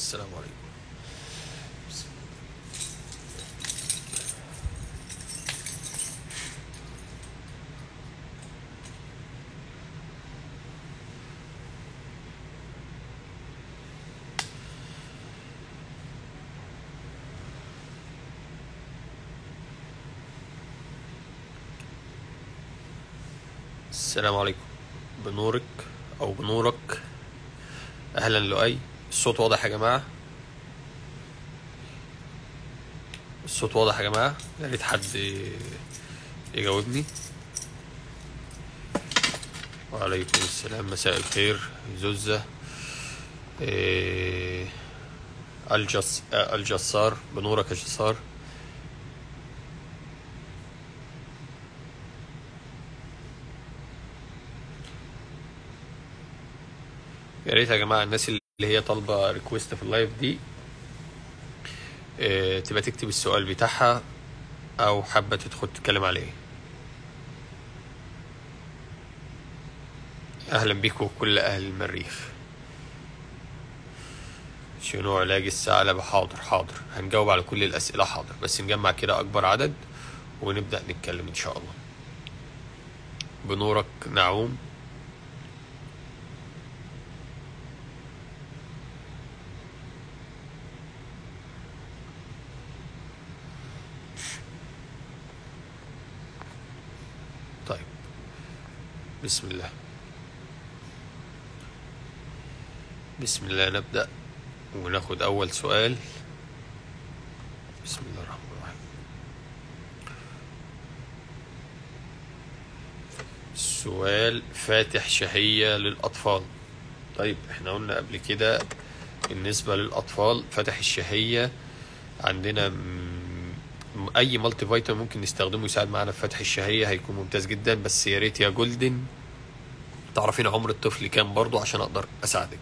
السلام عليكم السلام عليكم بنورك او بنورك اهلا لؤي الصوت واضح يا جماعه الصوت واضح يا جماعه يا ريت حد يجاوبني وعليكم السلام مساء الخير زوزة إيه الجس آه، الجسار بنورك يا جسار يا ريت يا جماعه الناس اللي هي طالبه ريكويست في اللايف دي إيه تبقى تكتب السؤال بتاعها او حابه تدخل تتكلم عليه اهلا بيكم كل اهل المريخ شنو علاج الثعلب حاضر حاضر هنجاوب على كل الاسئله حاضر بس نجمع كده اكبر عدد ونبدا نتكلم ان شاء الله بنورك نعوم طيب بسم الله بسم الله نبدأ وناخد أول سؤال بسم الله الرحمن الرحيم سؤال فاتح شهية للأطفال طيب احنا قلنا قبل كده بالنسبة للأطفال فاتح الشهية عندنا م- أي مالتي فيتامين ممكن نستخدمه يساعد معانا في فتح الشهية هيكون ممتاز جدا بس يا ريت يا جولدن تعرفين عمر الطفل كام برضو عشان أقدر أساعدك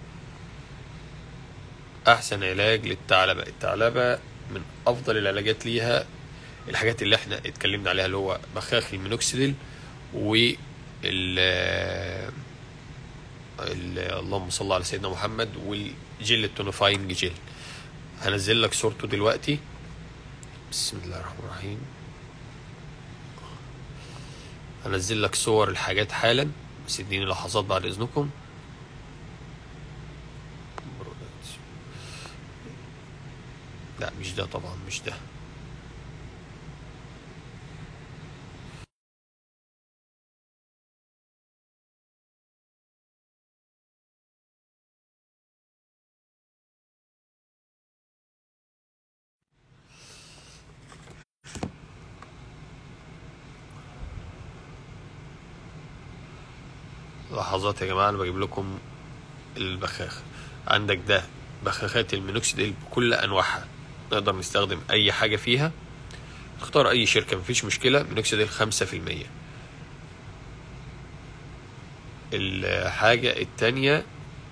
احسن علاج للثعلبه الثعلبه من افضل العلاجات ليها الحاجات اللي احنا اتكلمنا عليها اللي هو بخاخ المينوكسيديل و ال ال- اللهم صل على سيدنا محمد والجل التونيفاينج جل هنزل لك صورته دلوقتي بسم الله الرحمن الرحيم هنزل لك صور الحاجات حالا بس اديني لحظات بعد اذنكم لا مش ده طبعا مش ده لحظات يا جماعة أنا بجيب لكم البخاخ عندك ده بخاخات المينوكسيديل بكل أنواعها نقدر نستخدم أي حاجة فيها تختار أي شركة مفيش مشكلة مينوكسيديل خمسة في المية الحاجة التانية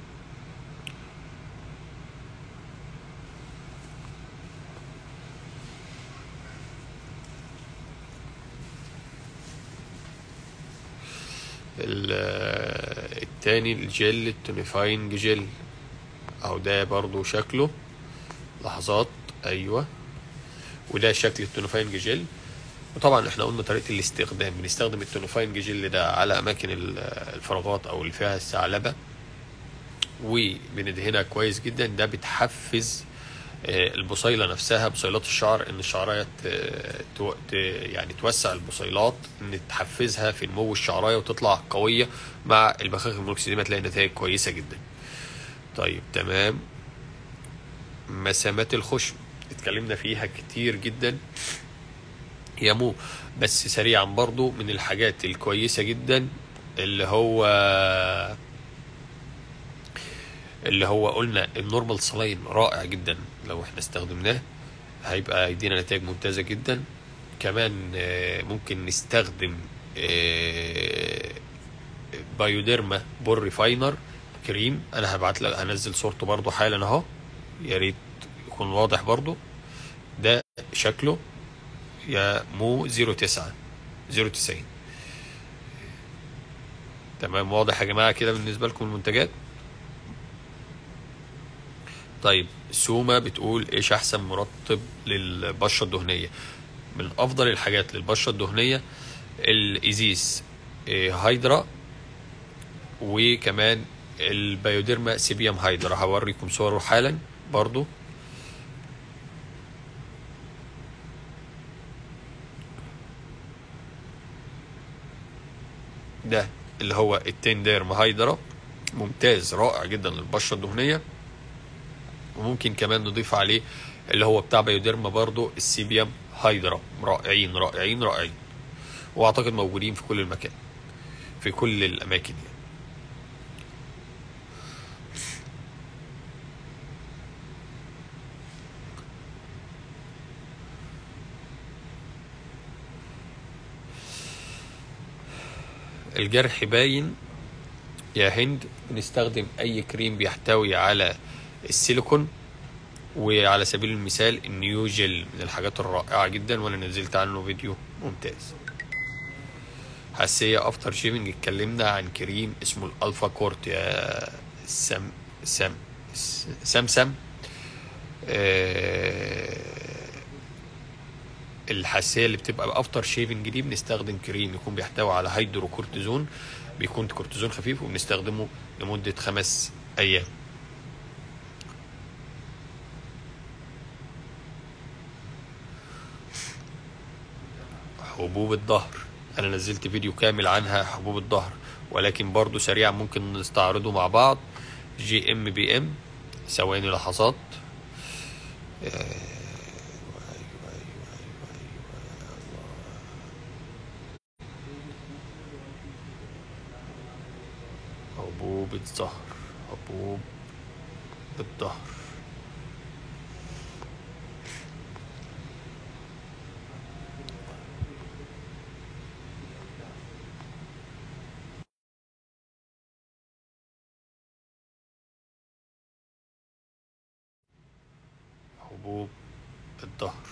ال- التاني الجل التونيفاينج جل اهو ده برضو شكله لحظات ايوه وده شكل التونيفاينج جل وطبعا احنا قلنا طريقه الاستخدام بنستخدم التونيفاينج جل ده على اماكن ال- الفراغات او اللي فيها الثعلبه وبندهنها كويس جدا ده بتحفز آه، البصيلة نفسها بصيلات الشعر ان الشعراية ت- تو- ت- يعني توسع البصيلات ان تحفزها في نمو الشعراية وتطلع قوية مع البخاخ المونوكسيديم هتلاقي نتائج كويسة جدا طيب تمام مسامات الخشم اتكلمنا فيها كتير جدا يا مو بس سريعا برضو من الحاجات الكويسة جدا اللي هو اللي هو قلنا النورمال سلاين رائع جدا لو احنا استخدمناه هيبقى يدينا نتائج ممتازة جدا كمان آه، ممكن نستخدم آه، بايوديرما بور ريفاينر كريم انا هبعت لك هنزل صورته برضو حالا اهو يا ريت يكون واضح برضو ده شكله يا مو 09 090 تمام واضح يا جماعة كده بالنسبة لكم المنتجات طيب سوما بتقول ايش احسن مرطب للبشره الدهنيه من افضل الحاجات للبشره الدهنيه الايزيس إيه، هايدرا وكمان البيوديرما سيبيام هايدرا هوريكم صوره حالا برضو ده اللي هو التنديرم هايدرا ممتاز رائع جدا للبشره الدهنيه وممكن كمان نضيف عليه اللي هو بتاع بيوديرما برضو السيبيام هايدرا رائعين رائعين رائعين واعتقد موجودين في كل المكان في كل الاماكن يعني. الجرح باين يا هند بنستخدم اي كريم بيحتوي على السيليكون وعلى سبيل المثال النيوجل من الحاجات الرائعة جدا وانا نزلت عنه فيديو ممتاز حساسية افتر شيفنج اتكلمنا عن كريم اسمه الالفا كورت يا سم سم سم سم آه، الحساسيه اللي بتبقى افتر شيفنج دي بنستخدم كريم يكون بيحتوي على هيدروكورتيزون بيكون كورتيزون خفيف وبنستخدمه لمده خمس ايام حبوب الظهر انا نزلت فيديو كامل عنها حبوب الظهر ولكن برضو سريعا ممكن نستعرضه مع بعض جي ام بي ام ثواني لحظات آه، حبوب الظهر حبوب الظهر حبوب الظهر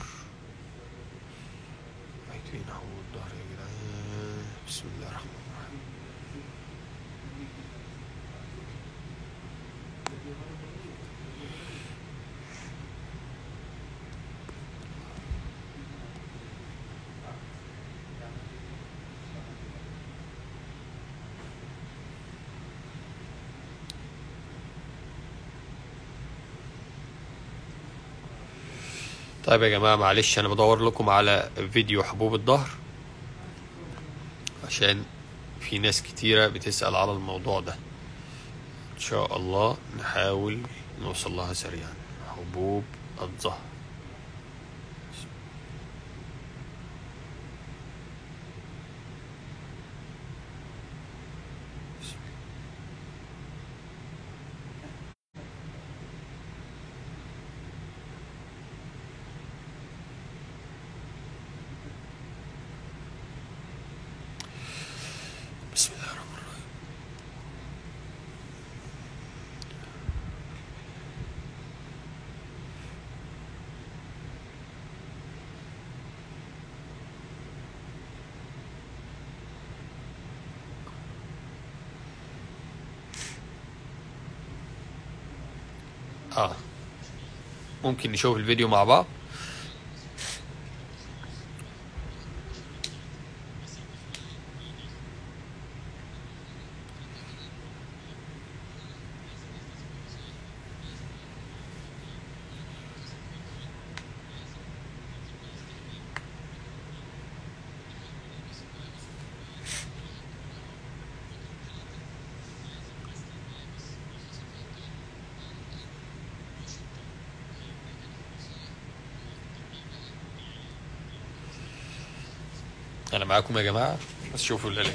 عايزين حبوب الظهر يا جدعان بسم الله الرحمن الرحيم طيب يا جماعة معلش أنا بدور لكم على فيديو حبوب الظهر عشان في ناس كتيرة بتسأل على الموضوع ده إن شاء الله نحاول نوصل لها سريعا حبوب الظهر بسم الله الرحمن الرحيم اه ممكن نشوف الفيديو مع بعض انا معاكم يا جماعه بس شوفوا العلاج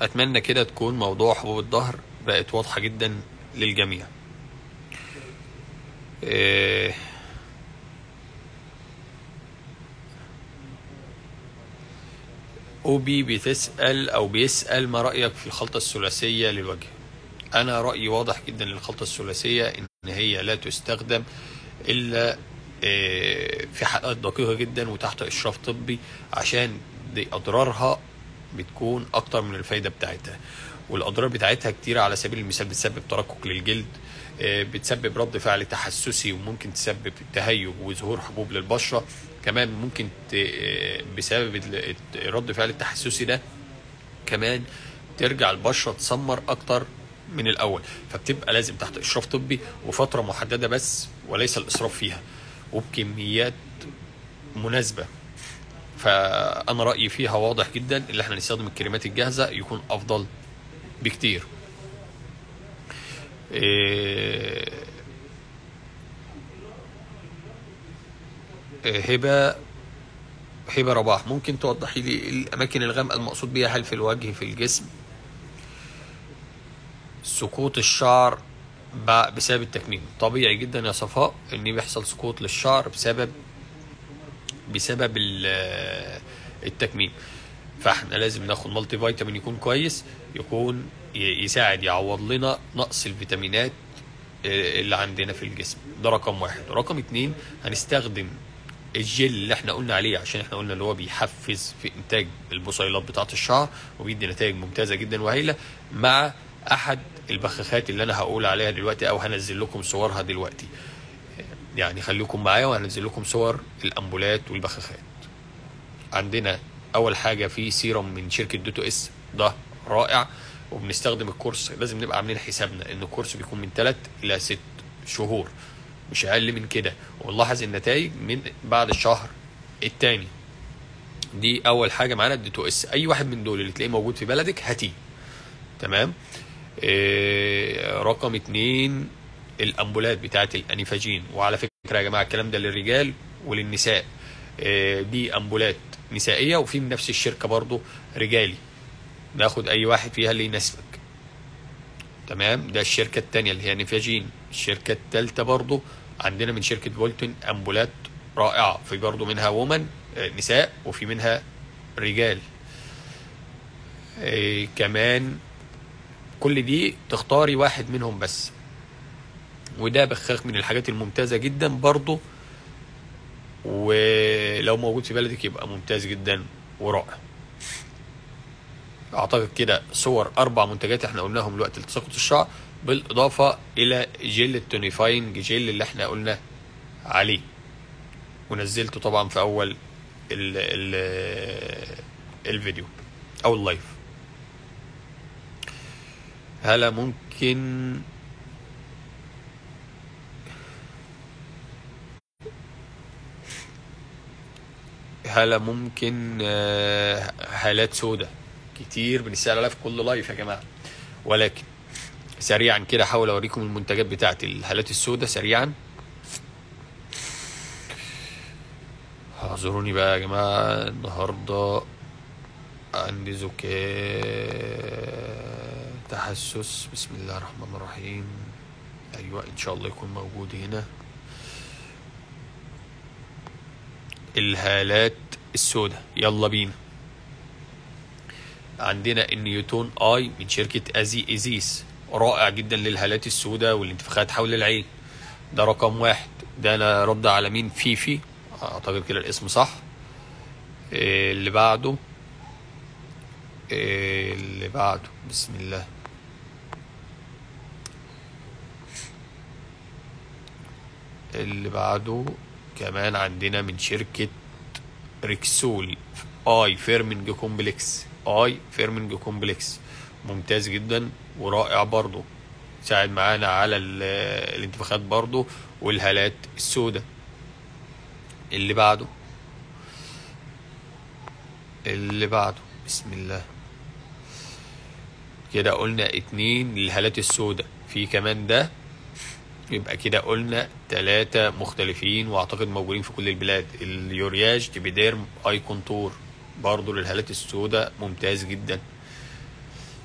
اتمنى كده تكون موضوع حبوب الظهر بقت واضحه جدا للجميع إيه اوبي بتسأل او بيسأل ما رأيك في الخلطة الثلاثية للوجه انا رأيي واضح جدا للخلطة الثلاثية ان هي لا تستخدم الا آه، في حالات دقيقة جدا وتحت اشراف طبي عشان دي اضرارها بتكون اكتر من الفايدة بتاعتها والاضرار بتاعتها كتيرة على سبيل المثال بتسبب ترقق للجلد آه، بتسبب رد فعل تحسسي وممكن تسبب تهيج وظهور حبوب للبشرة كمان ممكن ت- آه، بسبب ال- رد فعل التحسسي ده كمان ترجع البشره تسمر اكتر من الاول فبتبقى لازم تحت اشراف طبي وفتره محدده بس وليس الاسراف فيها وبكميات مناسبه فانا رايي فيها واضح جدا اللي احنا نستخدم الكريمات الجاهزه يكون افضل بكتير إيه إيه هبه هبه رباح ممكن توضحي لي الاماكن الغامقه المقصود بيها هل في الوجه في الجسم سقوط الشعر ب- بسبب التكميم طبيعي جدا يا صفاء ان بيحصل سقوط للشعر بسبب بسبب ال- التكميم فاحنا لازم ناخد مالتي فيتامين يكون كويس يكون ي- يساعد يعوض لنا نقص الفيتامينات اللي عندنا في الجسم ده رقم واحد رقم اتنين هنستخدم الجل اللي احنا قلنا عليه عشان احنا قلنا اللي هو بيحفز في انتاج البصيلات بتاعه الشعر وبيدي نتائج ممتازه جدا وهايله مع احد البخاخات اللي انا هقول عليها دلوقتي او هنزل لكم صورها دلوقتي يعني خليكم معايا وهنزل لكم صور الامبولات والبخاخات عندنا اول حاجه في سيروم من شركه دوتو اس ده رائع وبنستخدم الكورس لازم نبقى عاملين حسابنا ان الكورس بيكون من 3 الى 6 شهور مش اقل من كده ونلاحظ النتائج من بعد الشهر التاني دي اول حاجه معانا الديتو اس اي واحد من دول اللي تلاقيه موجود في بلدك هاتيه تمام إيه رقم اتنين الامبولات بتاعت الانيفاجين وعلى فكره يا جماعه الكلام ده للرجال وللنساء إيه دي امبولات نسائيه وفي من نفس الشركه برضو رجالي ناخد اي واحد فيها اللي يناسبك تمام ده الشركه التانيه اللي هي نيفاجين الشركه التالته برضو عندنا من شركه فولتون امبولات رائعه في برضو منها وومن نساء وفي منها رجال إيه كمان كل دي تختاري واحد منهم بس وده بخاخ من الحاجات الممتازة جدا برضو ولو موجود في بلدك يبقى ممتاز جدا ورائع اعتقد كده صور اربع منتجات احنا قلناهم دلوقتي لتساقط الشعر بالاضافه الى جل التونيفاينج جل اللي احنا قلنا عليه ونزلته طبعا في اول ال ال الفيديو او اللايف هلا ممكن هلا ممكن آه، هالات سودة كتير بنسأل عليها في كل لايف يا جماعة ولكن سريعا كده احاول اوريكم المنتجات بتاعت الهالات السوداء سريعا اعذروني بقى يا جماعة النهاردة عندي زكاة تحسس بسم الله الرحمن الرحيم ايوه ان شاء الله يكون موجود هنا الهالات السوداء يلا بينا عندنا النيوتون اي من شركة ازي ازيس رائع جدا للهالات السوداء والانتفاخات حول العين ده رقم واحد ده انا رد على مين فيفي اعتقد كده الاسم صح إيه اللي بعده إيه اللي بعده بسم الله اللي بعده كمان عندنا من شركة ريكسول اي فيرمنج كومبلكس اي فيرمنج كومبلكس ممتاز جدا ورائع برضو ساعد معانا على ال- الانتفاخات برضو والهالات السوداء اللي بعده اللي بعده بسم الله كده قلنا اتنين للهالات السوداء في كمان ده يبقى كده قلنا ثلاثة مختلفين واعتقد موجودين في كل البلاد اليورياج تيبيديرم اي كونتور برضه للهالات السوداء ممتاز جدا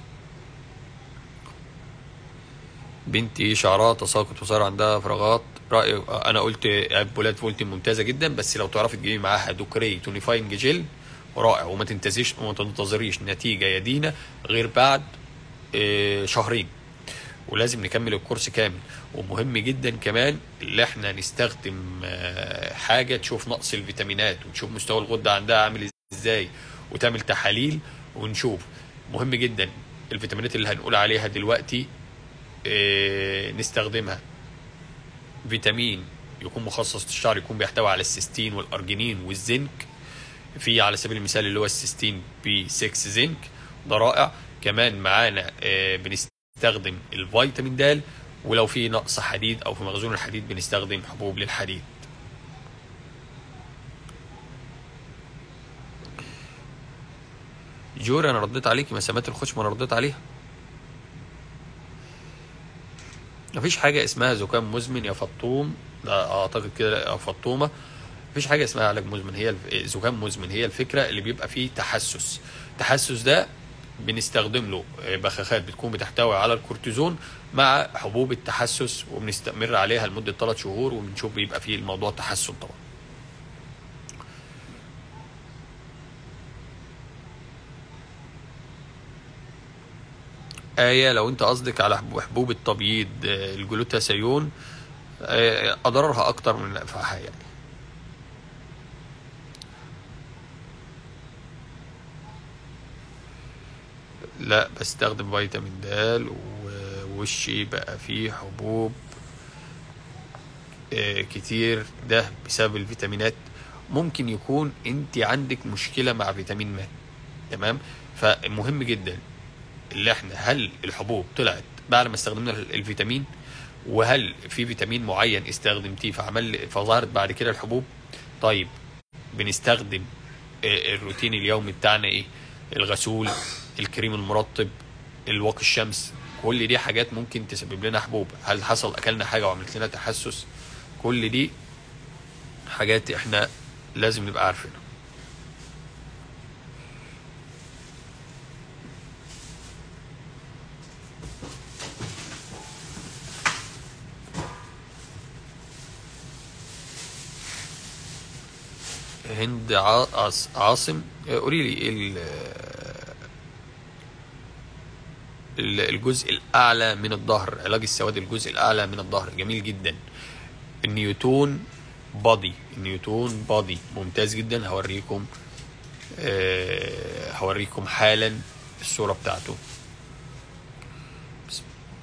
بنتي شعرها تساقط وصار عندها فراغات رأي انا قلت بولات فولتين ممتازه جدا بس لو تعرفي تجيبي معاها دوكري تونيفاينج جيل رائع وما تنتظريش وما تنتظريش نتيجه يدينا غير بعد آه، شهرين ولازم نكمل الكورس كامل ومهم جدا كمان اللي احنا نستخدم آه، حاجه تشوف نقص الفيتامينات وتشوف مستوى الغده عندها عامل ازاي وتعمل تحاليل ونشوف مهم جدا الفيتامينات اللي هنقول عليها دلوقتي آه، نستخدمها فيتامين يكون مخصص للشعر يكون بيحتوي على السيستين والارجينين والزنك في على سبيل المثال اللي هو السيستين بي 6 زنك ده رائع كمان معانا آه، بنستخدم الفيتامين د ولو في نقص حديد او في مخزون الحديد بنستخدم حبوب للحديد جوري انا رديت عليكي مسامات الخشم انا رديت عليها مفيش حاجة اسمها زكام مزمن يا فطوم لا اعتقد كده او فطومة مفيش حاجة اسمها علاج مزمن هي الف- زكام مزمن هي الفكرة اللي بيبقى فيه تحسس التحسس ده بنستخدم له بخاخات بتكون بتحتوي على الكورتيزون مع حبوب التحسس وبنستمر عليها لمدة 3 شهور وبنشوف بيبقى فيه الموضوع تحسن طبعا آية لو أنت قصدك على حبو- حبوب التبييض آه، الجلوتاثيون آه، أضرارها أكتر من نفعها يعني لا بستخدم فيتامين د ووشي بقى فيه حبوب آه، كتير ده بسبب الفيتامينات ممكن يكون انت عندك مشكلة مع فيتامين ما تمام فمهم جدا اللي احنا هل الحبوب طلعت بعد ما استخدمنا الفيتامين وهل في فيتامين معين استخدمتيه فعمل فظهرت بعد كده الحبوب طيب بنستخدم آه، الروتين اليومي بتاعنا ايه الغسول الكريم المرطب الواقي الشمس كل دي حاجات ممكن تسبب لنا حبوب هل حصل اكلنا حاجه وعملت لنا تحسس كل دي حاجات احنا لازم نبقى عارفينها هند ع- عاص- عاصم آه، قولي لي ايه ال- ال- الجزء الاعلى من الظهر علاج السواد الجزء الاعلى من الظهر جميل جدا النيوتون بادي النيوتون بادي ممتاز جدا هوريكم آه، هوريكم حالا الصورة بتاعته بسم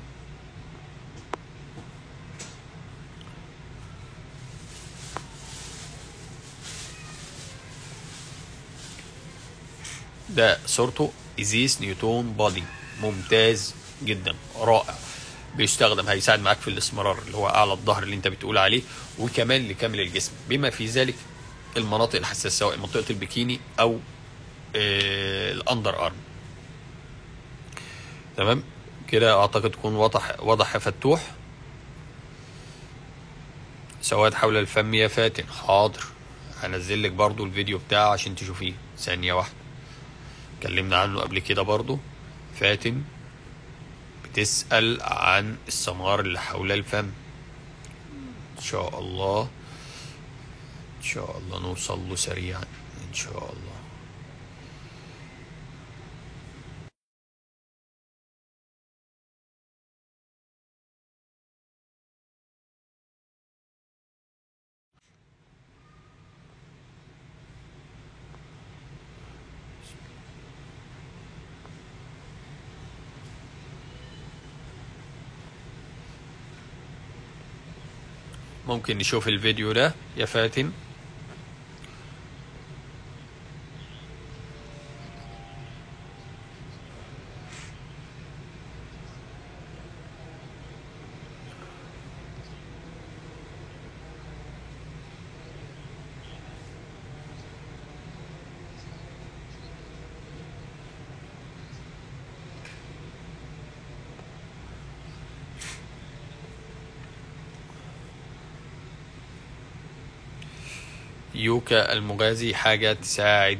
ده صورته ازيس نيوتون بادي ممتاز جدا رائع بيستخدم هيساعد معاك في الاسمرار اللي هو اعلى الظهر اللي انت بتقول عليه وكمان لكامل الجسم بما في ذلك المناطق الحساسه سواء منطقه البكيني او آه، الاندر ارم تمام كده اعتقد تكون واضح واضح يا فتوح سواد حول الفم يا فاتن حاضر هنزل لك برضو الفيديو بتاعه عشان تشوفيه ثانيه واحده اتكلمنا عنه قبل كده برضو فاتن بتسأل عن السمار اللي حول الفم ان شاء الله ان شاء الله نوصل له سريعا ان شاء الله ممكن نشوف الفيديو ده يا فاتن يوكا المغازي حاجة تساعد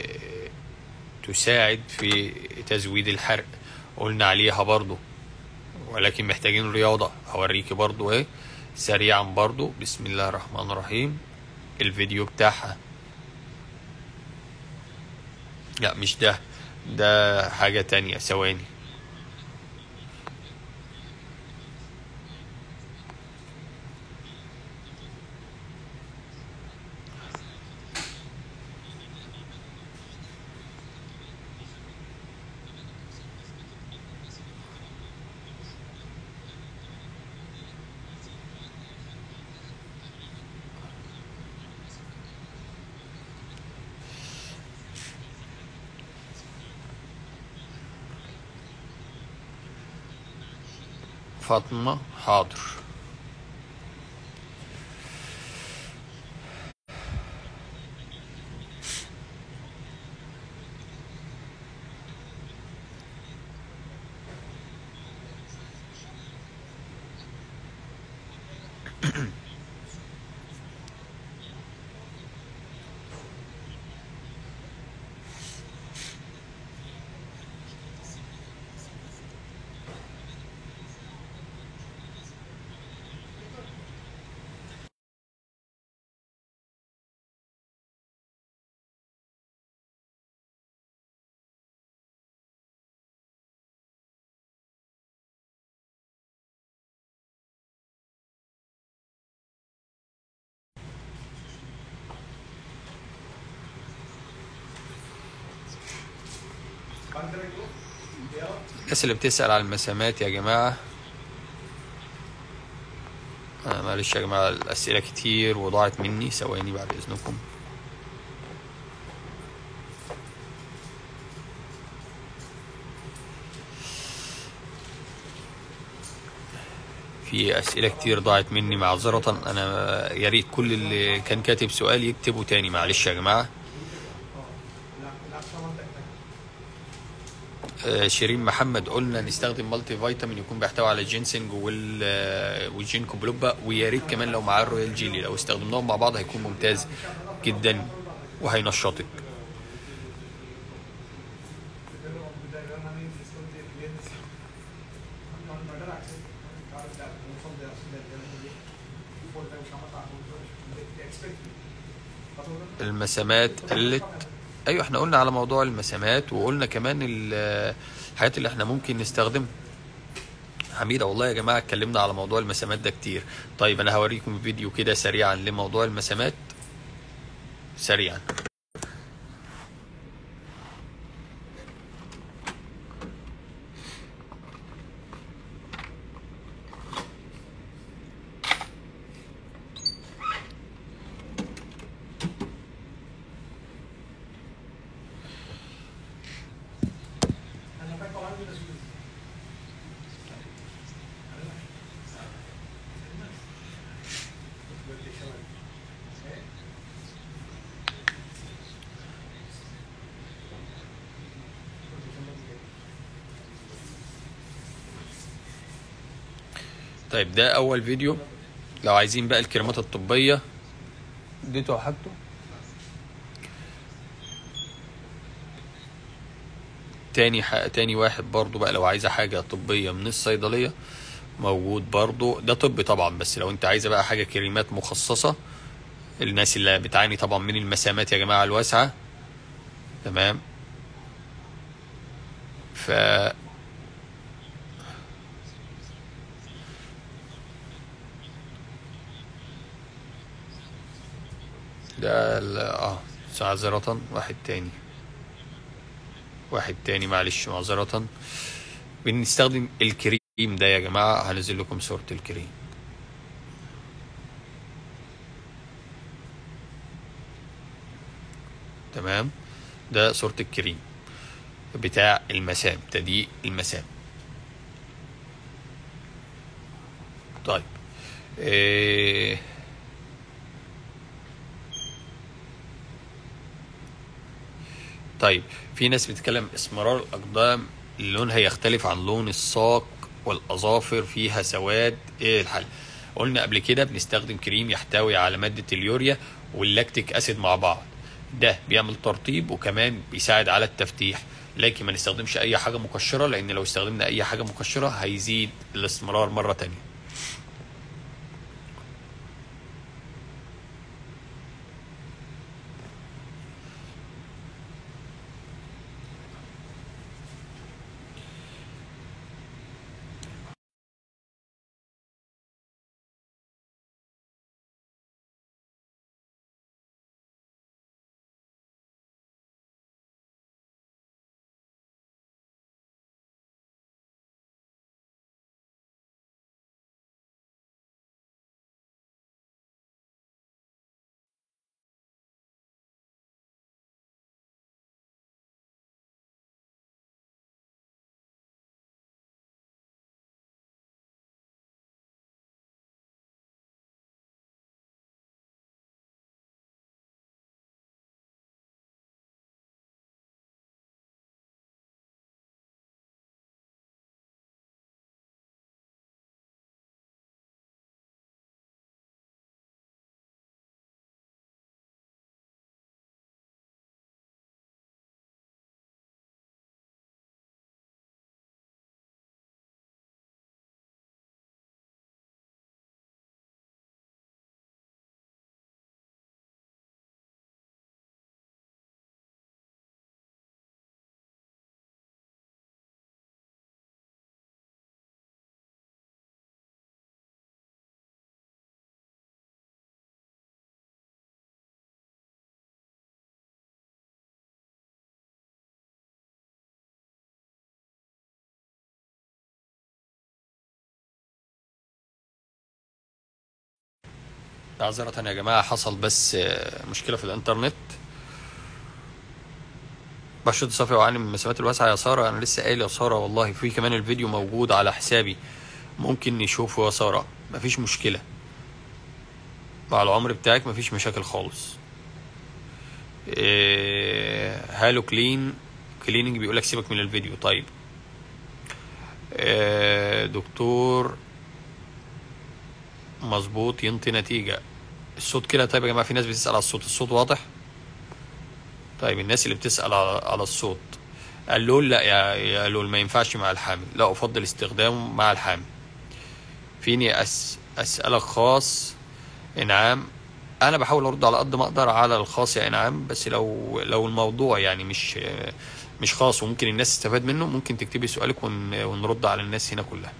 آه، تساعد في تزويد الحرق قلنا عليها برضو ولكن محتاجين رياضة هوريكي برضو ايه سريعا برضو بسم الله الرحمن الرحيم الفيديو بتاعها لا مش ده ده حاجة تانية ثواني فاطمة حاضر الناس اللي بتسأل على المسامات يا جماعة أنا معلش يا جماعة الأسئلة كتير وضاعت مني ثواني بعد إذنكم في أسئلة كتير ضاعت مني معذرة أنا يا ريت كل اللي كان كاتب سؤال يكتبه تاني معلش يا جماعة آه، شيرين محمد قلنا نستخدم مالتي فيتامين يكون بيحتوي على الجينسنج وال آه، والجينكو بلوبا ويا ريت كمان لو معاه الرويال جيلي لو استخدمناهم مع بعض هيكون ممتاز جدا وهينشطك المسامات قلت ايوه احنا قلنا على موضوع المسامات وقلنا كمان ال- الحاجات اللي احنا ممكن نستخدمها حميدة والله يا جماعة اتكلمنا على موضوع المسامات ده كتير طيب انا هوريكم فيديو كده سريعا لموضوع المسامات سريعا طيب ده اول فيديو لو عايزين بقى الكريمات الطبية اديته حاجته تاني ح... تاني واحد برضو بقى لو عايزة حاجة طبية من الصيدلية موجود برضو ده طب طبعا بس لو انت عايزة بقى حاجة كريمات مخصصة الناس اللي بتعاني طبعا من المسامات يا جماعة الواسعة تمام ف ده ال- اه معذرة واحد تاني واحد تاني معلش معذرة بنستخدم الكريم ده يا جماعة هنزل لكم صورة الكريم تمام ده صورة الكريم بتاع المسام تضييق المسام طيب إيه طيب في ناس بتتكلم اسمرار الاقدام لونها يختلف عن لون الساق والاظافر فيها سواد ايه الحل قلنا قبل كده بنستخدم كريم يحتوي على مادة اليوريا واللاكتيك اسيد مع بعض ده بيعمل ترطيب وكمان بيساعد على التفتيح لكن ما نستخدمش اي حاجه مقشره لان لو استخدمنا اي حاجه مقشره هيزيد الاستمرار مره تانية معذرة يا جماعة حصل بس آه، مشكلة في الإنترنت بشرة صافية وعاني من المسافات الواسعة يا سارة أنا لسه قايل يا سارة والله في كمان الفيديو موجود على حسابي ممكن نشوفه يا سارة مفيش مشكلة مع العمر بتاعك مفيش مشاكل خالص إيه هالو كلين كليننج بيقول لك سيبك من الفيديو طيب إيه دكتور مظبوط ينطي نتيجة الصوت كده طيب يا جماعة في ناس بتسأل على الصوت الصوت واضح طيب الناس اللي بتسأل على, على الصوت اللول لا يا يا لول ما ينفعش مع الحامل لا أفضل استخدامه مع الحامل فيني أس أسألك خاص إنعام أنا بحاول أرد على قد ما أقدر على الخاص يا إنعام بس لو لو الموضوع يعني مش مش خاص وممكن الناس تستفاد منه ممكن تكتبي سؤالك ون- ونرد على الناس هنا كلها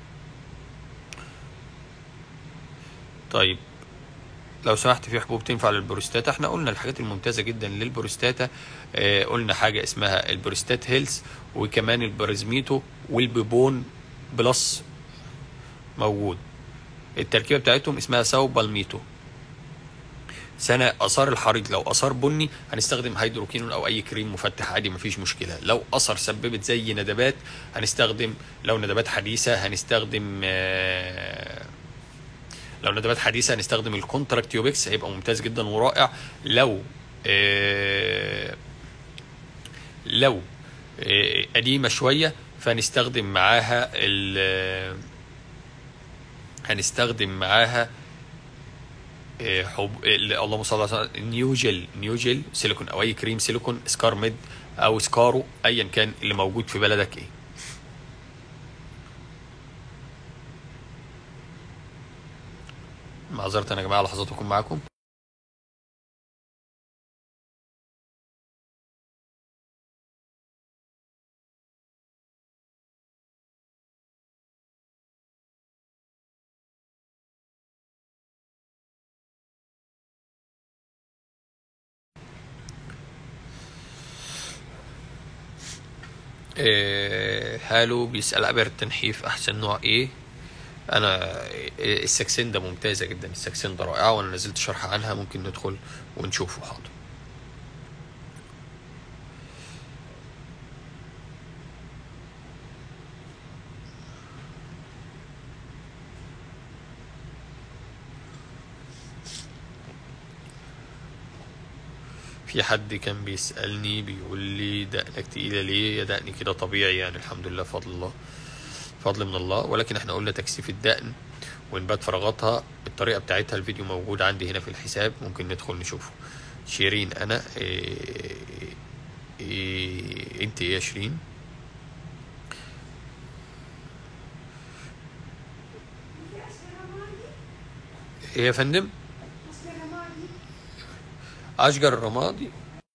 طيب لو سمحت في حبوب تنفع للبروستاتا احنا قلنا الحاجات الممتازه جدا للبروستاتا اه قلنا حاجه اسمها البروستات هيلث وكمان البرزميتو والبيبون بلس موجود التركيبه بتاعتهم اسمها ساو بالميتو سنة اثار الحريق لو اثار بني هنستخدم هيدروكينون او اي كريم مفتح عادي مفيش مشكله لو اثر سببت زي ندبات هنستخدم لو ندبات حديثه هنستخدم آه لو ندبات حديثه هنستخدم الكونتراكتيوبكس هيبقى ممتاز جدا ورائع لو آه لو آه قديمه شويه فهنستخدم معاها ال هنستخدم معاها آه، حب ال- اللهم صل على سيدنا نيوجل نيوجل سيليكون او اي كريم سيليكون سكار ميد او سكارو ايا كان اللي موجود في بلدك ايه معذرة يا جماعة لحظات أكون معاكم إيه هالو بيسأل عبر التنحيف أحسن نوع إيه أنا إيه، السكسين ده ممتازة جدا السكسين ده رائعة وأنا نزلت شرح عنها ممكن ندخل ونشوفه حاضر في حد كان بيسألني بيقول لي دقنك تقيلة ليه يا دقني كده طبيعي يعني الحمد لله فضل الله فضل من الله ولكن احنا قلنا تكثيف الدقن ونبات فراغاتها الطريقة بتاعتها الفيديو موجود عندي هنا في الحساب ممكن ندخل نشوفه شيرين انا إيه إيه انت ايه يا شيرين ايه يا فندم اشجر الرمادي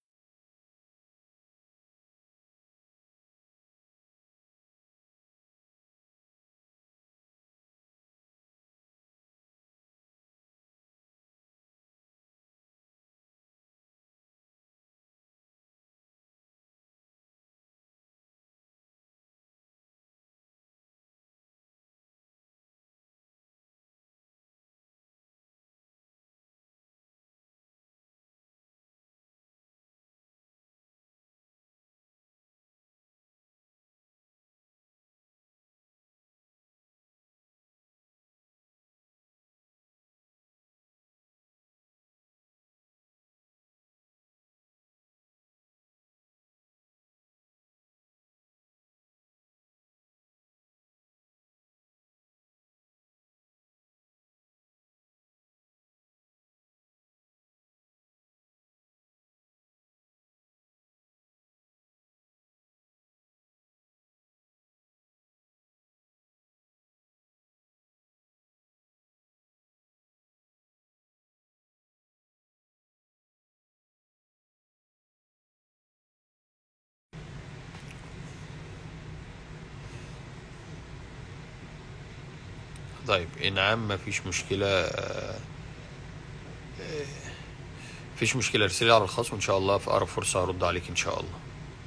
طيب انعام ما فيش مشكلة آه، آه، فيش مشكلة ارسلي على الخاص وان شاء الله في اقرب فرصة هرد عليك ان شاء الله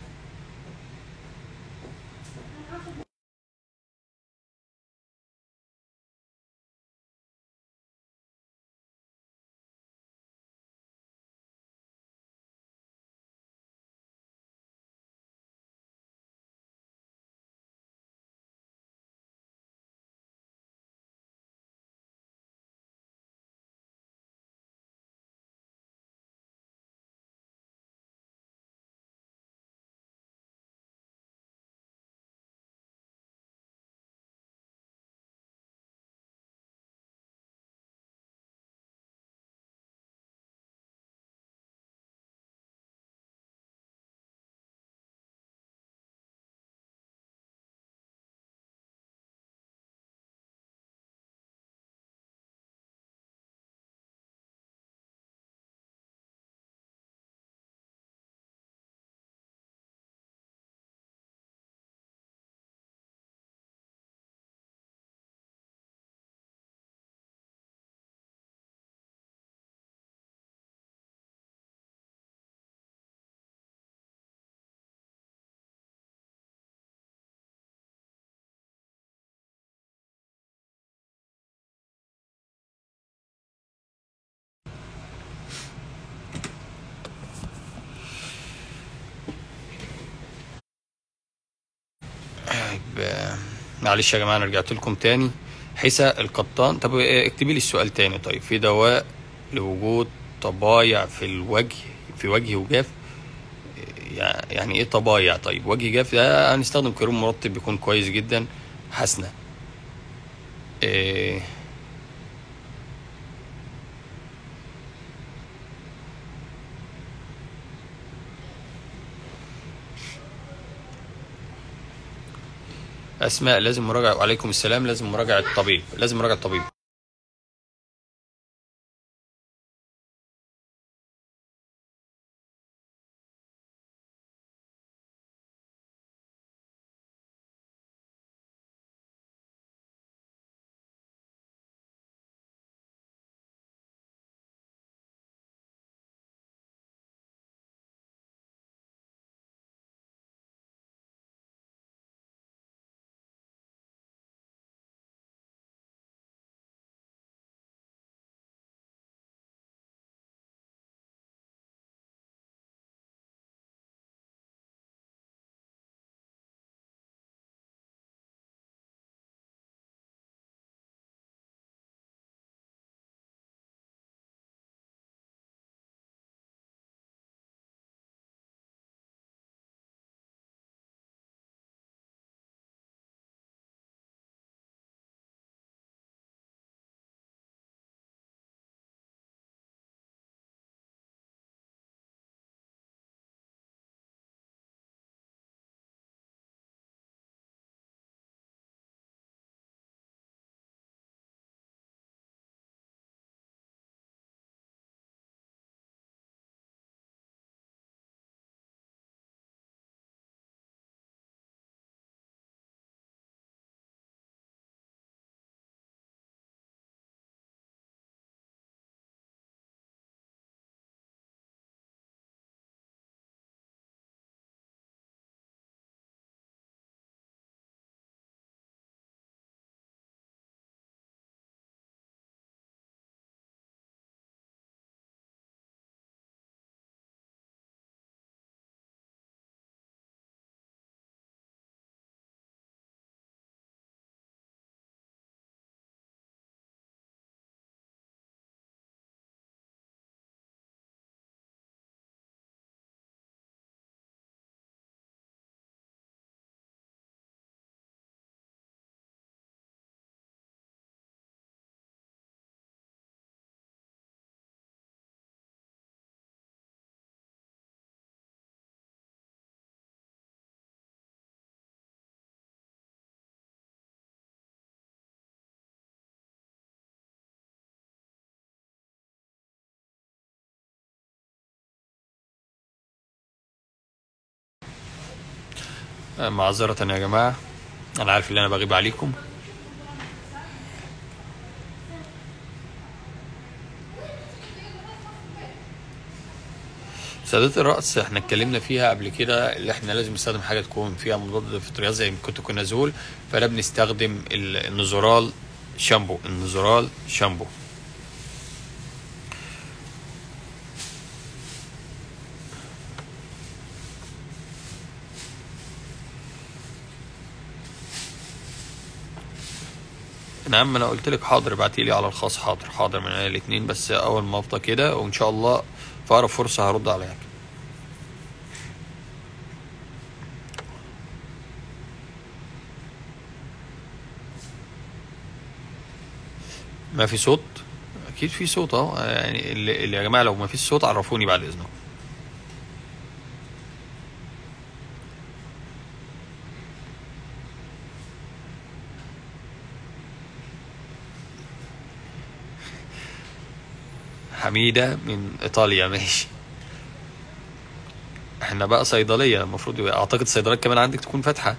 طيب آه، معلش يا جماعة انا رجعت لكم تاني حسى القطان طب آه، اكتبي لي السؤال تاني طيب في دواء لوجود طبايع في الوجه في وجه وجاف يع- يعني ايه طبايع طيب وجه جاف ده هنستخدم كريم مرطب بيكون كويس جدا حسنة إيه اسماء لازم مراجعة وعليكم السلام لازم مراجعة طبيب لازم مراجعة طبيب معذرة يا جماعة أنا عارف إن أنا بغيب عليكم سدات الرأس احنا اتكلمنا فيها قبل كده اللي احنا لازم نستخدم حاجة تكون فيها مضاد للفطريات زي كوتوكونازول فلا بنستخدم ال- النزورال شامبو النزورال شامبو نعم انا قلت لك حاضر ابعتي لي على الخاص حاضر حاضر من الاثنين بس اول ما افضى كده وان شاء الله في اقرب فرصه هرد عليك ما في صوت اكيد في صوت اهو يعني اللي, اللي يا جماعه لو ما فيش صوت عرفوني بعد اذنكم حميدة من إيطاليا ماشي احنا بقى صيدلية المفروض يبقى أعتقد الصيدليات كمان عندك تكون فاتحة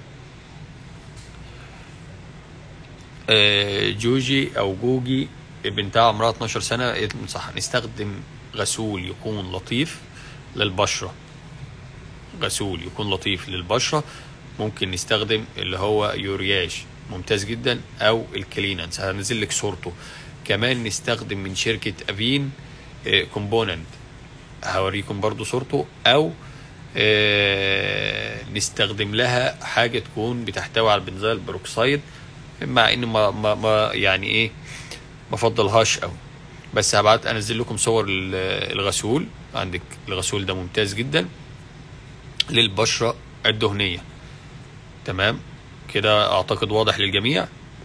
آه، جوجي أو جوجي بنتها عمرها 12 سنة قالت لي صح نستخدم غسول يكون لطيف للبشرة غسول يكون لطيف للبشرة ممكن نستخدم اللي هو يورياج ممتاز جدا أو الكلينانس هنزل لك صورته كمان نستخدم من شركة أفين كومبوننت هوريكم برضو صورته أو آه، نستخدم لها حاجة تكون بتحتوي على البنزول البروكسيد مع ان ما, ما, ما يعني ايه ما افضلهاش قوي بس هبعت انزل لكم صور ال- الغسول عندك الغسول ده ممتاز جدا للبشرة الدهنية تمام كده اعتقد واضح للجميع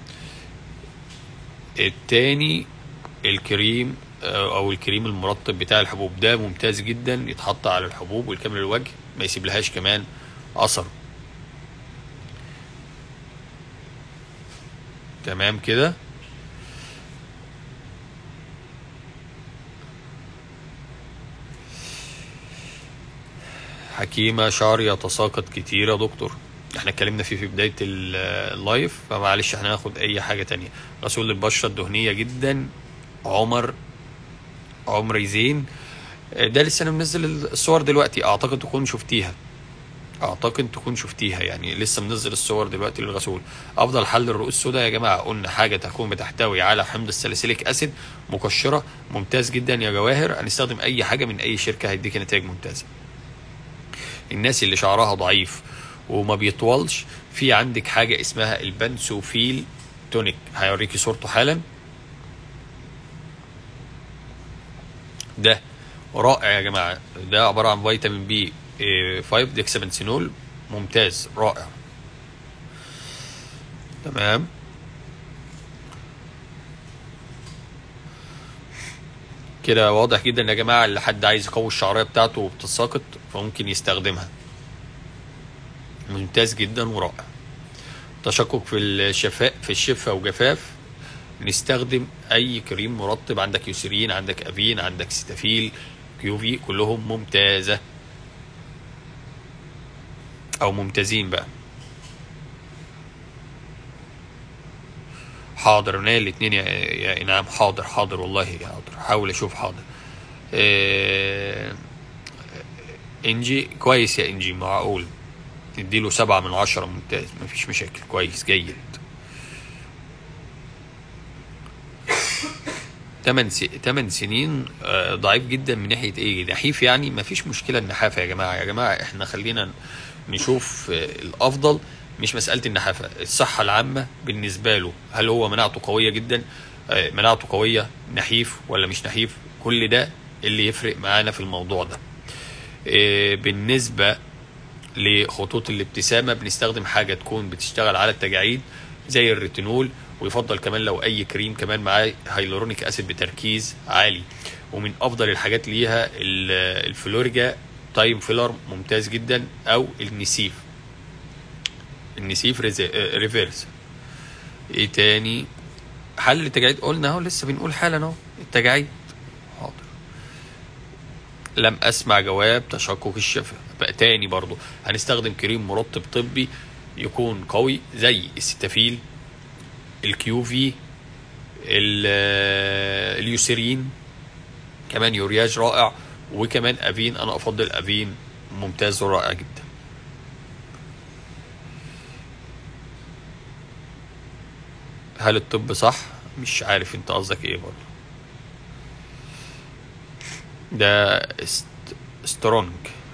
التاني الكريم آه، او الكريم المرطب بتاع الحبوب ده ممتاز جدا يتحط على الحبوب ويكمل الوجه ما يسيبلهاش كمان اثر تمام كده حكيمة شعر يتساقط كتير يا دكتور احنا اتكلمنا فيه في بداية ال- اللايف فمعلش احنا هناخد اي حاجة تانية غسول البشرة الدهنية جدا عمر عمري زين ده لسه انا منزل الصور دلوقتي اعتقد تكون شفتيها اعتقد تكون شفتيها يعني لسه منزل الصور دلوقتي للغسول افضل حل للرؤوس السوداء يا جماعه قلنا حاجه تكون بتحتوي على حمض الساليسيليك اسيد مقشره ممتاز جدا يا جواهر هنستخدم اي حاجه من اي شركه هيديك نتائج ممتازه الناس اللي شعرها ضعيف وما بيطولش في عندك حاجه اسمها البنسوفيل تونيك هيوريكي صورته حالا ده رائع يا جماعه ده عباره عن فيتامين بي 5 ديكسابنسينول ممتاز رائع تمام كده واضح جدا يا جماعه اللي حد عايز يقوي الشعريه بتاعته وبتتساقط فممكن يستخدمها ممتاز جدا ورائع تشقق في الشفاء في الشفه وجفاف نستخدم اي كريم مرطب عندك يوسرين عندك افين عندك ستافيل كيوفي كلهم ممتازه او ممتازين بقى حاضر انا الاثنين يا, يا انعام حاضر حاضر والله حاضر حاول اشوف حاضر إيه انجي كويس يا انجي معقول نديله سبعة من عشرة ممتاز مفيش مشاكل كويس جيد تمن س... تمن سنين آه، ضعيف جدا من ناحيه ايه نحيف يعني ما فيش مشكله النحافه يا جماعه يا جماعه احنا خلينا نشوف آه، الافضل مش مساله النحافه الصحه العامه بالنسبه له هل هو مناعته قويه جدا آه، مناعته قويه نحيف ولا مش نحيف كل ده اللي يفرق معانا في الموضوع ده آه، بالنسبه لخطوط الابتسامه بنستخدم حاجه تكون بتشتغل على التجاعيد زي الريتينول ويفضل كمان لو اي كريم كمان معاه هيلورونيك اسيد بتركيز عالي ومن افضل الحاجات ليها ال- الفلورجا تايم فيلر ممتاز جدا او النسيف النسيف ريز- آه، ريفيرس ايه تاني حل التجاعيد قلنا اهو لسه بنقول حالا اهو التجاعيد حاضر لم اسمع جواب تشقق الشفه بقى تاني برضو هنستخدم كريم مرطب طبي يكون قوي زي الستافيل الكيوفي ال- اليوسيرين كمان يورياج رائع وكمان افين انا افضل افين ممتاز ورائع جدا هل الطب صح مش عارف انت قصدك ايه برضه ده است... سترونج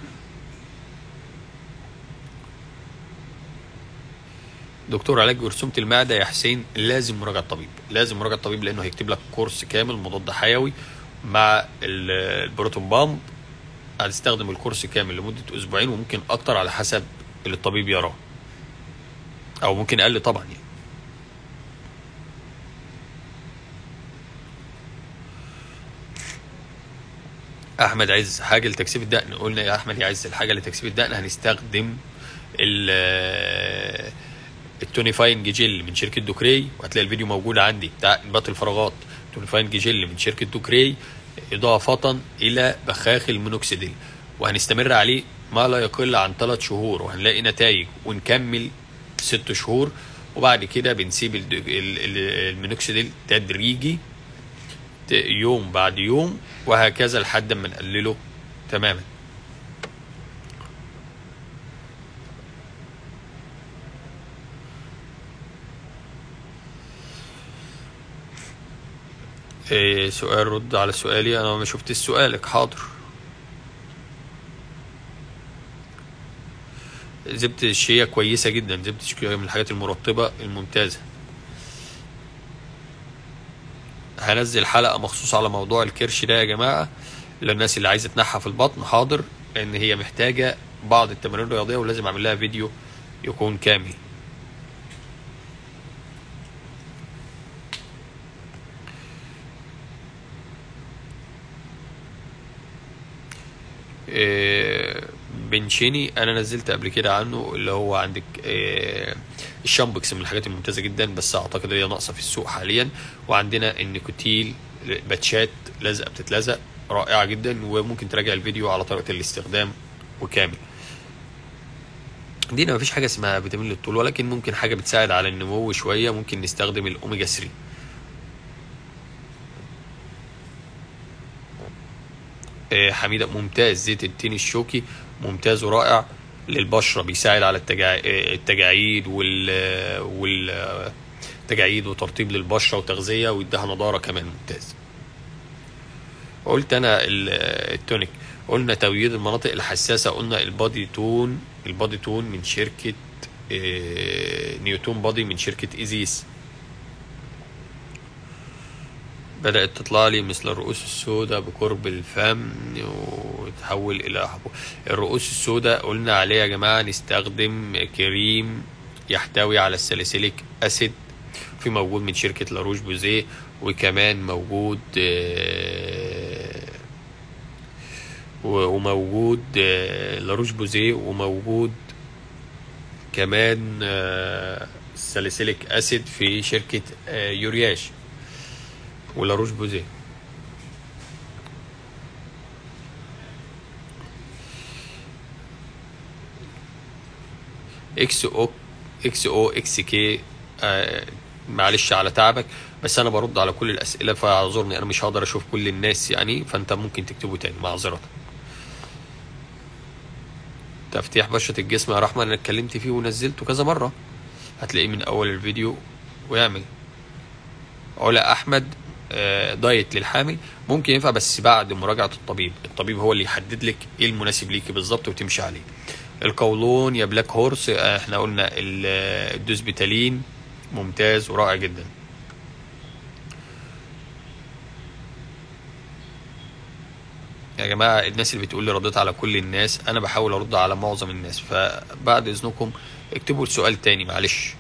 دكتور علاج جرثومة المعدة يا حسين لازم مراجعة طبيب لازم مراجعة طبيب لأنه هيكتب لك كورس كامل مضاد حيوي مع ال- البروتون بامب هتستخدم الكورس كامل لمدة أسبوعين وممكن أكتر على حسب اللي الطبيب يراه أو ممكن أقل طبعا يعني احمد عز حاجه لتكثيف الدقن قلنا يا احمد يا عز الحاجه لتكثيف الدقن هنستخدم ال التونيفاين جيل من شركه دوكري وهتلاقي الفيديو موجود عندي بتاع انبات الفراغات تونيفاين جيل من شركه دوكري اضافه الى بخاخ المينوكسيديل وهنستمر عليه ما لا يقل عن ثلاث شهور وهنلاقي نتائج ونكمل ست شهور وبعد كده بنسيب الد- ال- ال- المينوكسيديل تدريجي يوم بعد يوم وهكذا لحد ما نقلله تماما إيه سؤال رد على سؤالي انا ما شفت سؤالك حاضر زبدة الشيا كويسة جدا زبدة الشيا من الحاجات المرطبة الممتازة هنزل حلقة مخصوص على موضوع الكرش ده يا جماعة للناس اللي عايزة تنحى في البطن حاضر ان هي محتاجة بعض التمارين الرياضية ولازم اعمل لها فيديو يكون كامل إيه، بنشيني انا نزلت قبل كده عنه اللي هو عندك إيه، الشامبكس من الحاجات الممتازه جدا بس اعتقد هي ناقصه في السوق حاليا وعندنا النيكوتيل باتشات لزقه بتتلزق رائعه جدا وممكن تراجع الفيديو على طريقه الاستخدام وكامل دينا مفيش حاجه اسمها فيتامين للطول ولكن ممكن حاجه بتساعد على النمو شويه ممكن نستخدم الاوميجا 3 آه، حميدة ممتاز زيت التين الشوكي ممتاز ورائع للبشرة بيساعد على التجاع... آه، التجاعيد وال وال آه، تجاعيد وترطيب للبشرة وتغذية ويديها نضارة كمان ممتاز قلت انا ال- آه، التونيك قلنا تبييض المناطق الحساسة قلنا البادي تون البادي تون من شركة آه، نيوتون بادي من شركة ايزيس بدأت تطلع لي مثل الرؤوس السوداء بقرب الفم وتحول إلى حبوب الرؤوس السوداء قلنا عليه يا جماعة نستخدم كريم يحتوي على الساليسيليك أسيد في موجود من شركة لاروش بوزيه وكمان موجود آه، و- وموجود آه، لاروش بوزيه وموجود كمان آه، الساليسيليك أسيد في شركة آه، يورياش ولاروش بوزيه اكس او اكس او اكس كي آه، معلش على تعبك بس انا برد على كل الاسئله فاعذرني انا مش هقدر اشوف كل الناس يعني فانت ممكن تكتبه تاني معذره تفتيح بشرة الجسم يا رحمة انا اتكلمت فيه ونزلته كذا مرة هتلاقيه من اول الفيديو ويعمل علا احمد آه، دايت للحامل ممكن ينفع بس بعد مراجعه الطبيب الطبيب هو اللي يحدد لك ايه المناسب ليكي بالظبط وتمشي عليه القولون يا بلاك هورس آه، احنا قلنا ال- آه، الدوسبيتالين ممتاز ورائع جدا يا جماعة الناس اللي بتقول لي رديت على كل الناس أنا بحاول أرد على معظم الناس فبعد إذنكم اكتبوا السؤال تاني معلش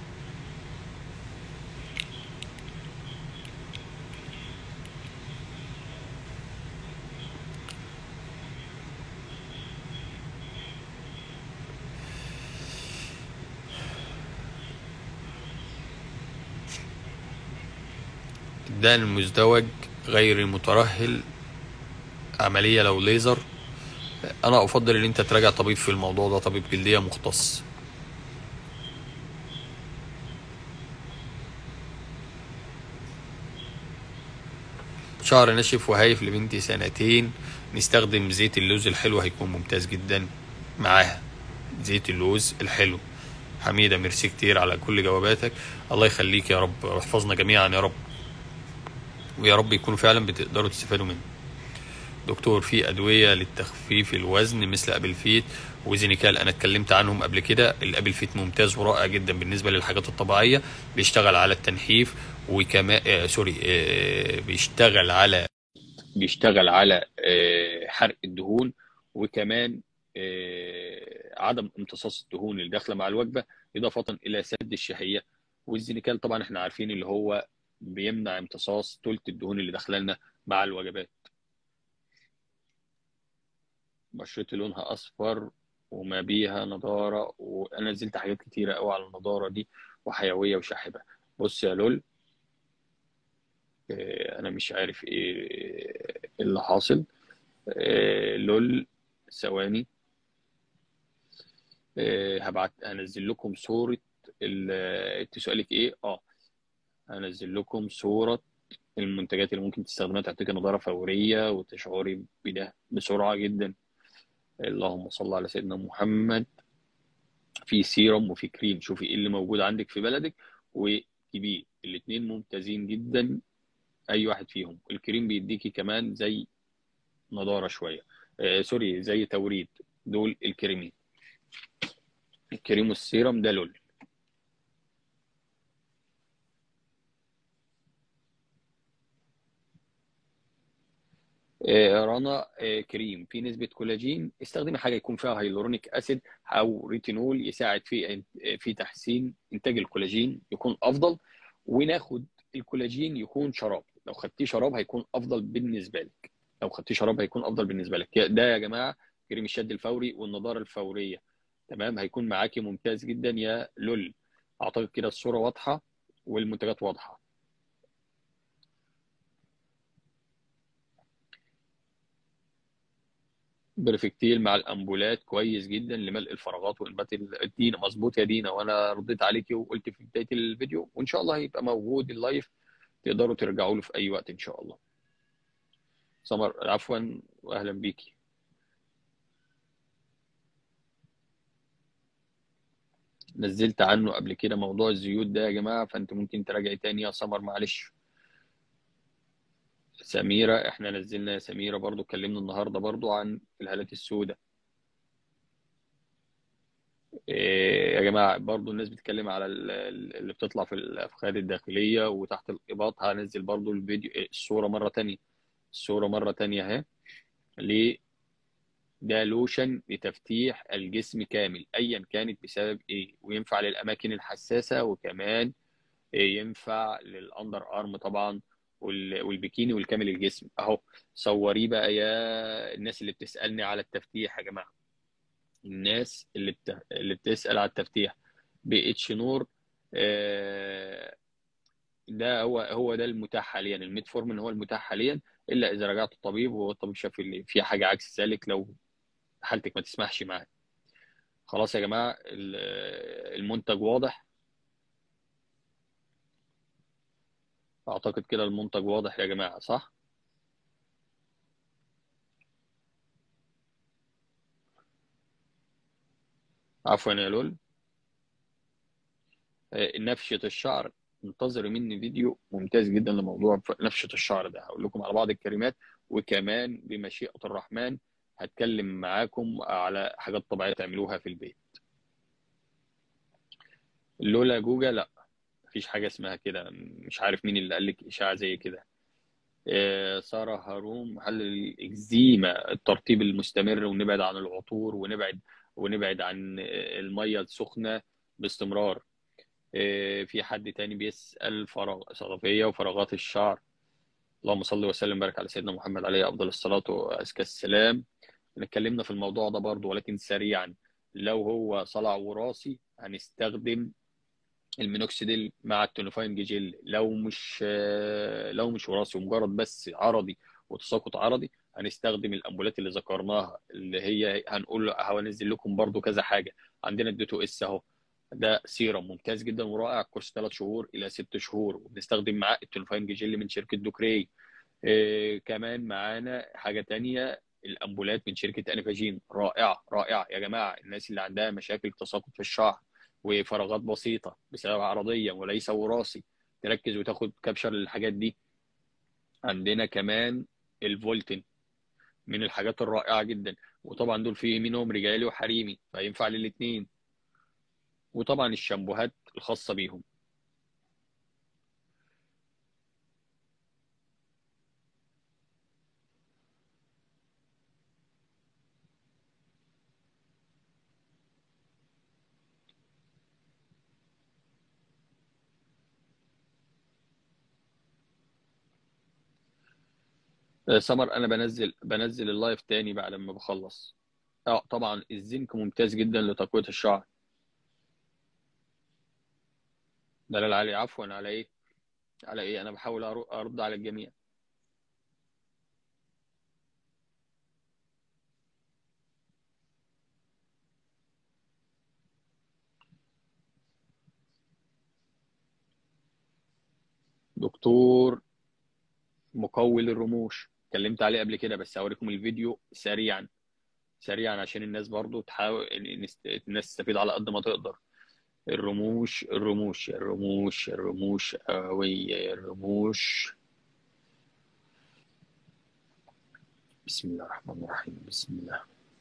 الدهن المزدوج غير المترهل عملية لو ليزر انا افضل ان انت تراجع طبيب في الموضوع ده طبيب جلديه مختص شعر ناشف وهايف لبنتي سنتين نستخدم زيت اللوز الحلو هيكون ممتاز جدا معاها زيت اللوز الحلو حميدة ميرسي كتير على كل جواباتك الله يخليك يا رب واحفظنا جميعا يا رب ويا رب يكونوا فعلا بتقدروا تستفادوا منه دكتور في أدوية للتخفيف الوزن مثل أبلفيت وزينيكال أنا اتكلمت عنهم قبل كده الأبلفيت ممتاز ورائع جدا بالنسبة للحاجات الطبيعية بيشتغل على التنحيف وكمان آه سوري آه بيشتغل على بيشتغل على آه حرق الدهون وكمان آه عدم امتصاص الدهون اللي داخله مع الوجبه اضافه الى سد الشهيه والزينيكال طبعا احنا عارفين اللي هو بيمنع امتصاص ثلث الدهون اللي داخله لنا مع الوجبات بشرتي لونها اصفر وما بيها نضاره وانا نزلت حاجات كتيره قوي على النضاره دي وحيويه وشاحبه بص يا لول آه، انا مش عارف ايه اللي حاصل آه، لول ثواني آه، هبعت هنزل لكم صورة ال- انت سؤالك ايه اه هنزل لكم صورة المنتجات اللي ممكن تستخدمها تعطيك نضارة فورية وتشعري بده بسرعة جدا اللهم صل على سيدنا محمد في سيرم وفي كريم شوفي ايه اللي موجود عندك في بلدك وجيبيه الاتنين ممتازين جدا اي واحد فيهم الكريم بيديكي كمان زي نضارة شوية آه سوري زي توريد دول الكريمين الكريم والسيرم ده لول آه، رنا آه، كريم في نسبة كولاجين استخدمي حاجة يكون فيها هيلورونيك أسيد أو ريتينول يساعد في في تحسين إنتاج الكولاجين يكون أفضل وناخد الكولاجين يكون شراب لو خدتيه شراب هيكون أفضل بالنسبة لك لو خدتيه شراب هيكون أفضل بالنسبة لك ده يا جماعة كريم الشد الفوري والنضارة الفورية تمام هيكون معاكي ممتاز جدا يا لول أعتقد كده الصورة واضحة والمنتجات واضحة برفكتيل مع الامبولات كويس جدا لملء الفراغات وانبات الدينا مظبوط يا دينا وانا رديت عليكي وقلت في بدايه الفيديو وان شاء الله هيبقى موجود اللايف تقدروا ترجعوا له في اي وقت ان شاء الله سمر عفوا واهلا بيكي نزلت عنه قبل كده موضوع الزيوت ده يا جماعه فانت ممكن تراجعي تاني يا سمر معلش سميرة احنا نزلنا يا سميرة برضو اتكلمنا النهاردة برضو عن الهالات السوداء إيه يا جماعة برضو الناس بتتكلم على ال- ال- اللي بتطلع في الأفخاذ الداخلية وتحت الإباط هنزل برضو الفيديو إيه، الصورة مرة تانية الصورة مرة تانية اهي ليه ده لوشن لتفتيح الجسم كامل أيا كانت بسبب إيه وينفع للأماكن الحساسة وكمان إيه ينفع للأندر أرم طبعا وال- والبيكيني والكامل الجسم أهو صوريه بقى يا الناس اللي بتسألني على التفتيح يا جماعة الناس اللي بت... اللي بتسأل على التفتيح بي اتش نور آه، ده هو هو ده المتاح حاليا الميتفورمين هو المتاح حاليا الا اذا رجعت الطبيب وهو الطبيب شاف اللي في حاجه عكس ذلك لو حالتك ما تسمحش معاه خلاص يا جماعه ال- المنتج واضح اعتقد كده المنتج واضح يا جماعه صح عفوا يا لول آه، نفشه الشعر انتظروا مني فيديو ممتاز جدا لموضوع ف- نفشه الشعر ده هقول لكم على بعض الكلمات وكمان بمشيئه الرحمن هتكلم معاكم على حاجات طبيعيه تعملوها في البيت لولا جوجا لا مفيش حاجه اسمها كده مش عارف مين اللي قال لك اشاعه زي كده آه، سارة هاروم حل الإكزيما الترطيب المستمر ونبعد عن العطور ونبعد ونبعد عن آه، المية السخنة باستمرار آه، في حد تاني بيسأل فراغ صدفية وفراغات الشعر اللهم صل وسلم وبارك على سيدنا محمد عليه أفضل الصلاة وأزكى السلام اتكلمنا في الموضوع ده برضو ولكن سريعا لو هو صلع وراثي هنستخدم المينوكسيديل مع التونيفاين جيل لو مش لو مش وراثي ومجرد بس عرضي وتساقط عرضي هنستخدم الامبولات اللي ذكرناها اللي هي هنقول هنزل لكم برضو كذا حاجه عندنا الدوتو اس اهو ده سيرم ممتاز جدا ورائع كورس ثلاث شهور الى ست شهور وبنستخدم معاه التونفاينج جيل من شركه دوكري إيه كمان معانا حاجه تانية الامبولات من شركه انفاجين رائعه رائعه يا جماعه الناس اللي عندها مشاكل تساقط في الشعر وفراغات بسيطه بسبب عرضيه وليس وراثي تركز وتاخد كابشر للحاجات دي عندنا كمان الفولتن من الحاجات الرائعه جدا وطبعا دول في منهم رجالي وحريمي فينفع للاثنين وطبعا الشامبوهات الخاصه بيهم آه، سمر انا بنزل بنزل اللايف تاني بعد ما بخلص اه طبعا الزنك ممتاز جدا لتقويه الشعر دلال علي عفوا على ايه على ايه انا بحاول أرو- ارد على الجميع دكتور مقوي للرموش اتكلمت عليه قبل كده بس هوريكم الفيديو سريعا سريعا عشان الناس برضو تحاول الناس تستفيد على قد ما تقدر الرموش الرموش الرموش الرموش قوية الرموش بسم الله الرحمن الرحيم بسم الله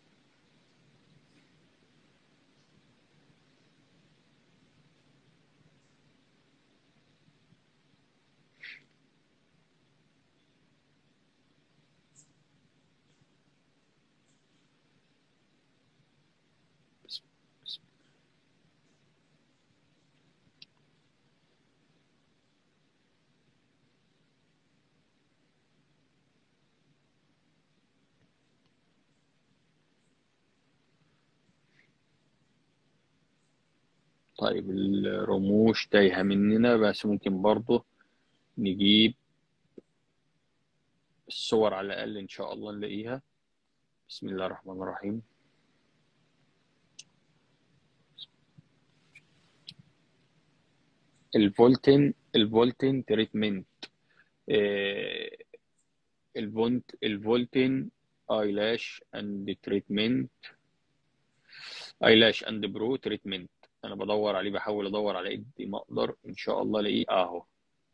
بسم بسم طيب الرموش تايهة مننا بس ممكن برضو نجيب الصور على الأقل إن شاء الله نلاقيها بسم الله الرحمن الرحيم الفولتن الفولتن تريتمنت آه، الفونت الفولتن ايلاش اند تريتمنت ايلاش اند برو تريتمنت انا بدور عليه بحاول ادور على قد ما اقدر ان شاء الله الاقيه اهو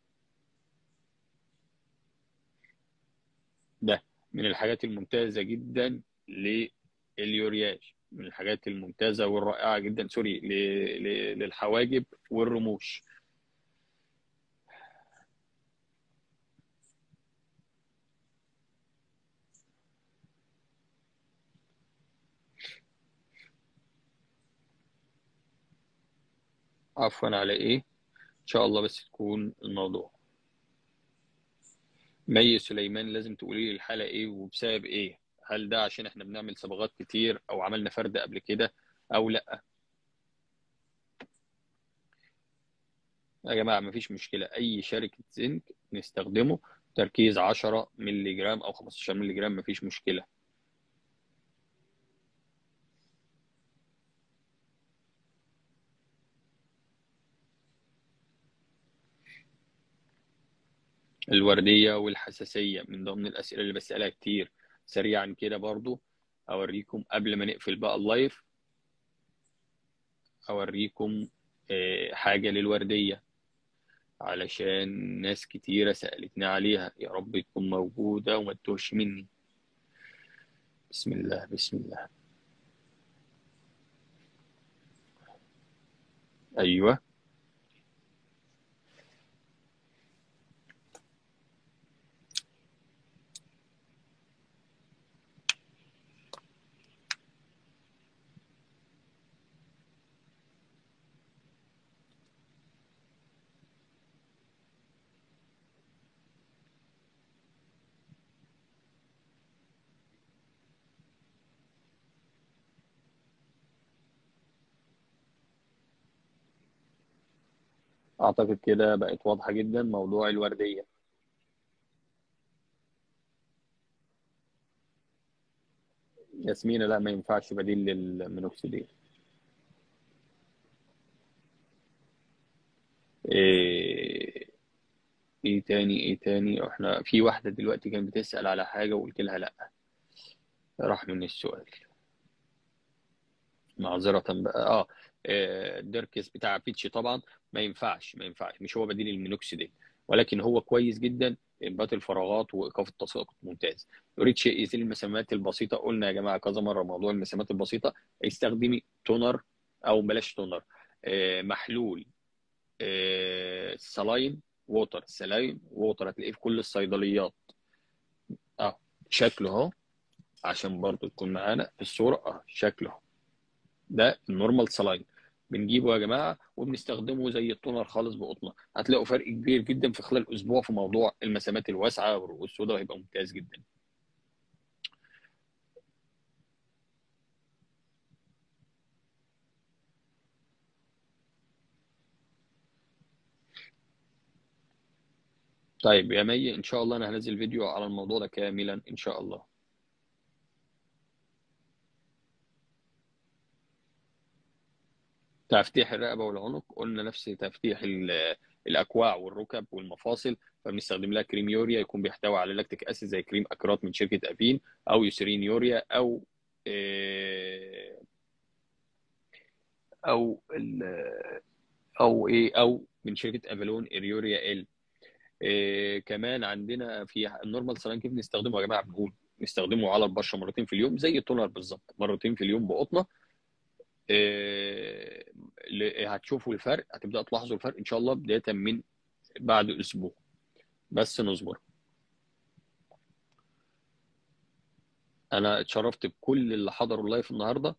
ده من الحاجات الممتازة جدا لليورياج من الحاجات الممتازة والرائعة جدا سوري ل- ل- للحواجب والرموش عفوا على ايه ان شاء الله بس تكون الموضوع مي سليمان لازم تقولي لي الحالة ايه وبسبب ايه هل ده عشان احنا بنعمل صبغات كتير او عملنا فرد قبل كده او لا يا جماعة مفيش مشكلة اي شركة زنك نستخدمه تركيز 10 مللي جرام او 15 مللي جرام مفيش مشكلة الوردية والحساسية من ضمن الأسئلة اللي بسألها كتير سريعا كده برضو أوريكم قبل ما نقفل بقى اللايف أوريكم آه، حاجة للوردية علشان ناس كتيرة سألتني عليها يا رب تكون موجودة وما تتوهش مني بسم الله بسم الله أيوه أعتقد كده بقت واضحة جدا موضوع الوردية ياسمينة لا ما ينفعش بديل للمينوكسيديل ايه ايه تاني ايه تاني احنا في واحدة دلوقتي كانت بتسأل على حاجة وقلت لها لا راح من السؤال معذرة بقى اه آه، الديركس بتاع بيتش طبعا ما ينفعش ما ينفعش مش هو بديل المينوكسيديل ولكن هو كويس جدا انبات الفراغات وايقاف التساقط ممتاز يريد شيء يزيل المسامات البسيطه قلنا يا جماعه كذا مره موضوع المسامات البسيطه استخدمي تونر او بلاش تونر آه، محلول آه، سلاين ووتر سلاين ووتر هتلاقيه في كل الصيدليات اه شكله اهو عشان برضو تكون معانا في الصوره اه شكله اهو ده النورمال سلاين بنجيبه يا جماعه وبنستخدمه زي التونر خالص بقطنه هتلاقوا فرق كبير جدا في خلال اسبوع في موضوع المسامات الواسعه والرؤوس السوداء هيبقى ممتاز جدا طيب يا مي ان شاء الله انا هنزل فيديو على الموضوع ده كاملا ان شاء الله تفتيح الرقبه والعنق قلنا نفس تفتيح ال- الاكواع والركب والمفاصل فبنستخدم لها كريم يوريا يكون بيحتوي على لاكتيك اسيد زي كريم اكرات من شركه افين او يوسرين يوريا او آه، او ال- او ايه او من شركه افالون اريوريا ال إيه كمان عندنا في النورمال سلاين كيف نستخدمه يا جماعه بنقول نستخدمه على البشره مرتين في اليوم زي التونر بالظبط مرتين في اليوم بقطنه إيه ل- هتشوفوا الفرق هتبداوا تلاحظوا الفرق ان شاء الله بدايه من بعد اسبوع بس نصبر انا اتشرفت بكل اللي حضروا اللايف النهارده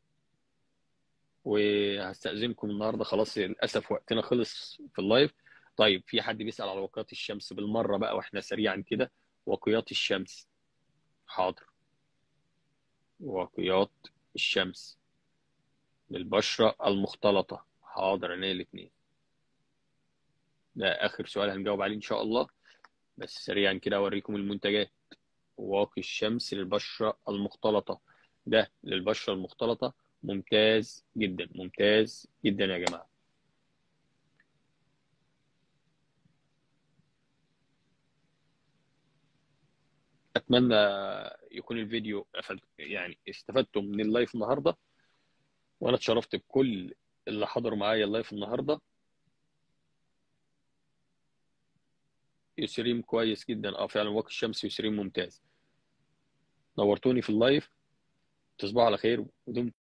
وهستأذنكم النهارده خلاص للاسف وقتنا خلص في اللايف طيب في حد بيسأل على وقيات الشمس بالمره بقى واحنا سريعا كده وقيات الشمس حاضر وقيات الشمس للبشرة المختلطة حاضر عينيا الاثنين ده آخر سؤال هنجاوب عليه إن شاء الله بس سريعا كده أوريكم المنتجات واقي الشمس للبشرة المختلطة ده للبشرة المختلطة ممتاز جدا ممتاز جدا يا جماعة أتمنى يكون الفيديو أفد يعني استفدتم من اللايف النهاردة وأنا اتشرفت بكل اللي حضروا معايا اللايف النهاردة يسريم كويس جدا اه فعلا واقي الشمس يسريم ممتاز نورتوني في اللايف تصبحوا على خير ودمتم